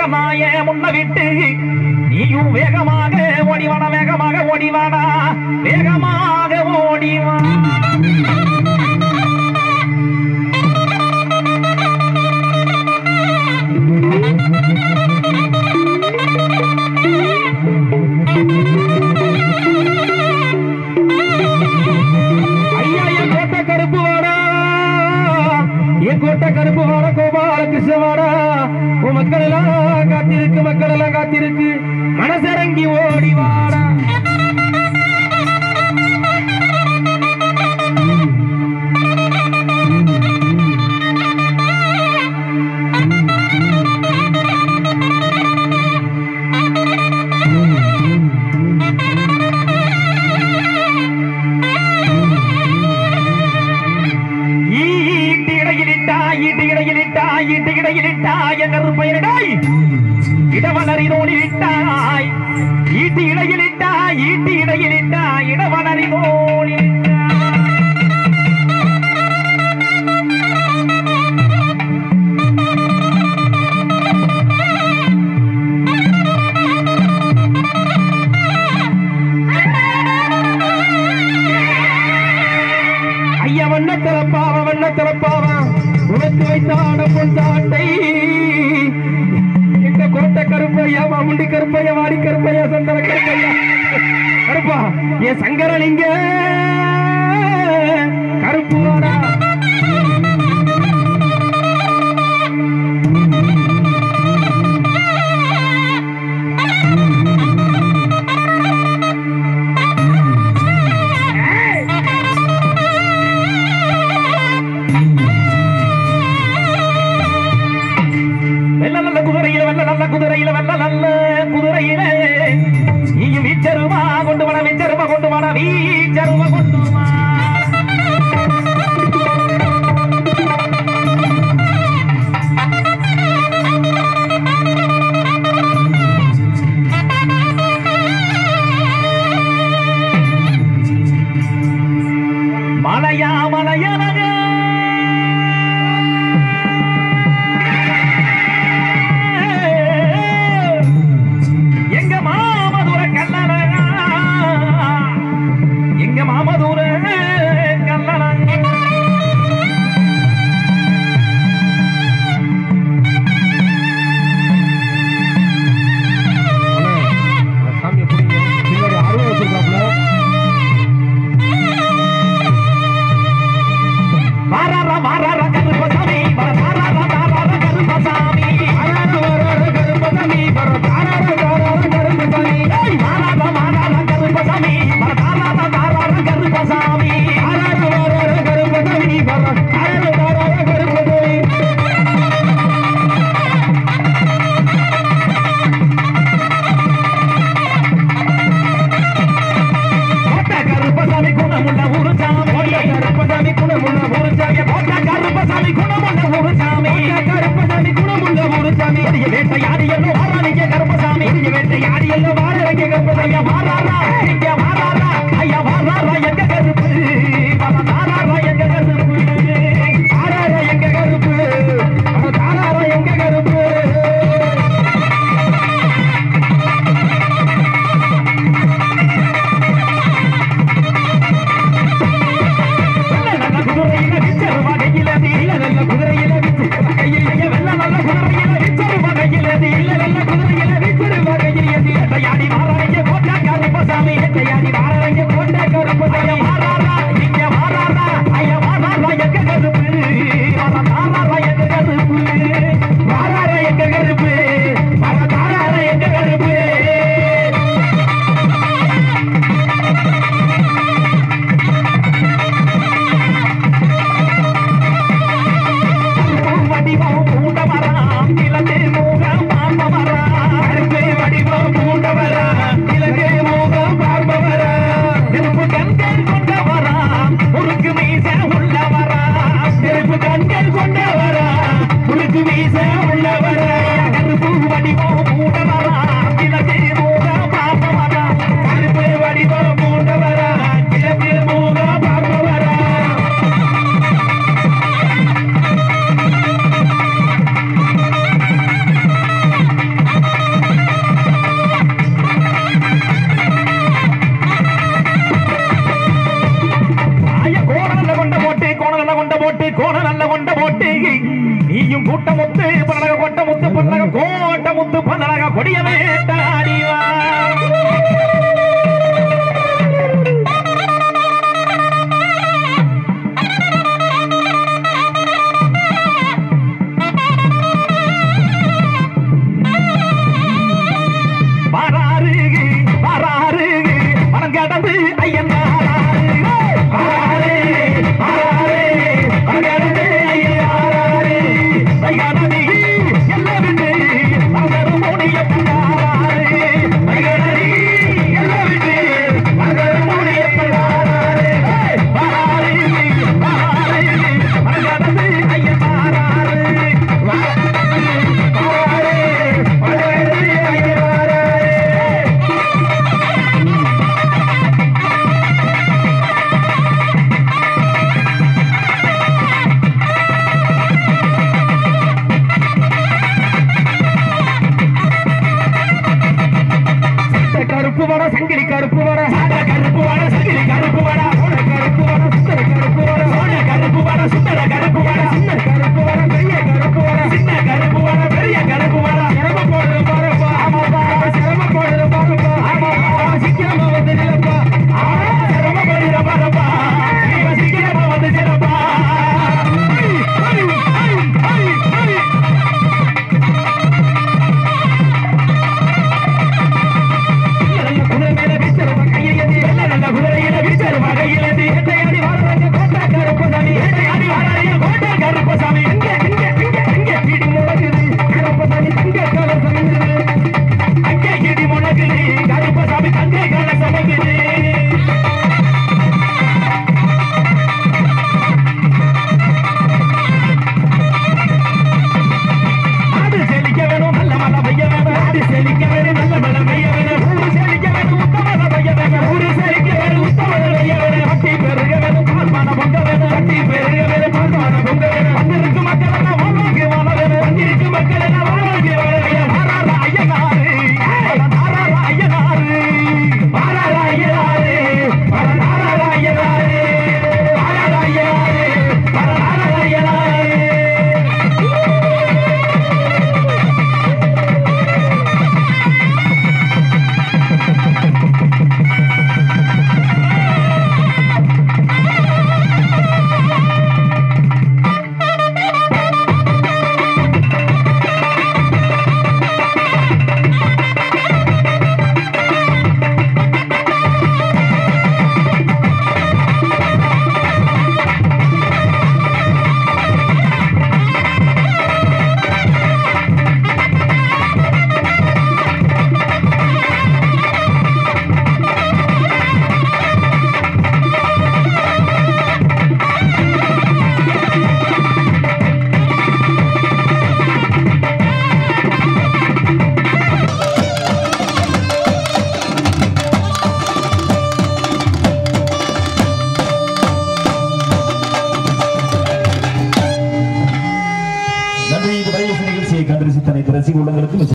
வேகமாய முன்ன விட்டு நீயும் வேகமாக ஓடிவானா வேகமாக ஓடிவானா வேகமாக ஓடிவா ஐயா என் கோட்டை கருப்பு வாடா என் கோட்டை கருப்பு வாடா கோபால கிருஷ்ண வாடா உன் மக்கள் எல்லாம் காத்திருக்கு மக்கள் எல்லாம் காத்திருக்கு மனசிறங்கி ஓடி வாடா ஈட்டி இடையிலிட்டா ஈட்டி இடையிலிட்டா ஈட்டி இடையிலிட்டா என்ன பெயரிடாய் இடவனரி நூலிட்டாய் ஈட்டி இடையிலிட்டா ஈட்டி இடையிலிட்டா இடவனரி நூலிட்டா ஐயா வண்ண திறப்பாவ வண்ண திறப்பாவா உனக்கு வைத்தான பொன் சாட்டை இந்த கோட்டை கருப்பையா மாமுண்டி கருப்பையா வாடி கருப்பையா சந்தன கருப்பையா கருப்பா என் சங்கரலிங்க கருப்பு வாடா வெள்ள நல்ல குதிரையில வெள்ள நல்ல குதிரையில வெள்ள நல்ல குதிரையில நீயும் வீச்சருமா கொண்டு வர வீச்சருமா கொண்டு வர வீச்சருமா கொண்டு வா மலையா மலையனக எங்க மாமதுர கல்லணா எங்க மாமதுர கல்லணா சாமியை பிடிங்க பின்னாடி அருவம் வச்சிருக்காப்ல முட்டை முத்து பண்ணக கொட்ட முத்து பண்ணக கோட்ட முத்து பண்ணக கொடிய வேட்டாடிவா வராரு வராரு மனம் கடந்து ஐயன் வாராரு. வராரு, வராரு, மனம் கடந்து ஐயன் வாராரு. வைகாநதி எல்லாம் விட்டு மகரும் முடியப்பன் வாராரு. வைகாநதி எல்லாம் விட்டு மகரும் முடியப்பன் வாராரு. வராரு, வராரு, மனம் கடந்து ஐயன் வாராரு. வராரு, வராரு, மனம் கடந்து ஐயன் வாராரு. சுத்த கருப்பு வட சங்கிலி கருப்பு வட சாட கருப்பு வட சங்கிலி கருப்பு வட சோழ கருப்பு வட சுத்தர கருப்பு வட சோழ கருப்பு வட சுத்தர கருப்பு வட சின்ன கருப்பு வட பெரிய கருப்பு வட சின்ன கருப்பு வட பெரிய கருப்பு வட சிரம போடுற பாருப்பா ஆமாப்பா சிரம போடுற பாருப்பா ஆமாப்பா சீக்கிரமா வந்து நிலப்பா சிரம போடுற பாருப்பா இவன் சீக்கிரமா வந்து சிறப்பா நல்ல குதிரை மேல வீச்சருவா கையிலது நல்ல நல்ல குதிரையில வீச்சருவா கையிலது எட்டையாடி வாழறாங்க கோட்டை கருப்பசாமி எட்டையாடி வாழறாங்க கோட்டை கருப்பசாமி எங்க எங்க எங்க எங்க இடி முழங்குது கருப்பசாமி தங்க கால சமைக்குது அங்க இடி முழங்குது கருப்பசாமி தங்க கால சமைக்குது அது செழிக்க வேணும் நல்ல மழை பெய்ய வேணும் அது செழிக்க வேணும் நல்ல மழை பெய்ய வேணும் ஊரு செழிக்க வேணும் உத்தம மழை பெய்ய வேணும் ஊரு செழிக்க வேணும் உத்தம மழை பெய்ய வேணும் கட்டி பெருக வேணும் பால்மான பொங்க வேணும் கட்டி பெருக வேணும் பால்மான பொங்க வேணும் வந்திருக்கு மக்கள் எல்லாம் வாழ்வாங்க வாழ வேணும் வந்திருக்கு மக்கள் எல்லாம் வாழ்வாங்க வாழ வேணும் வாராரா ஐயனாரு வாராரா ஐயனாரு வாராரா ஐயனாரு வாராரா ஐயனாரு வாராரா ஐயனாரு வாராரா ஐயனாரு நன்றி இது வரையில் நிகழ்ச்சியை கண்டு ரசித்த அனைத்து ரசிக உள்ளங்களுக்கும்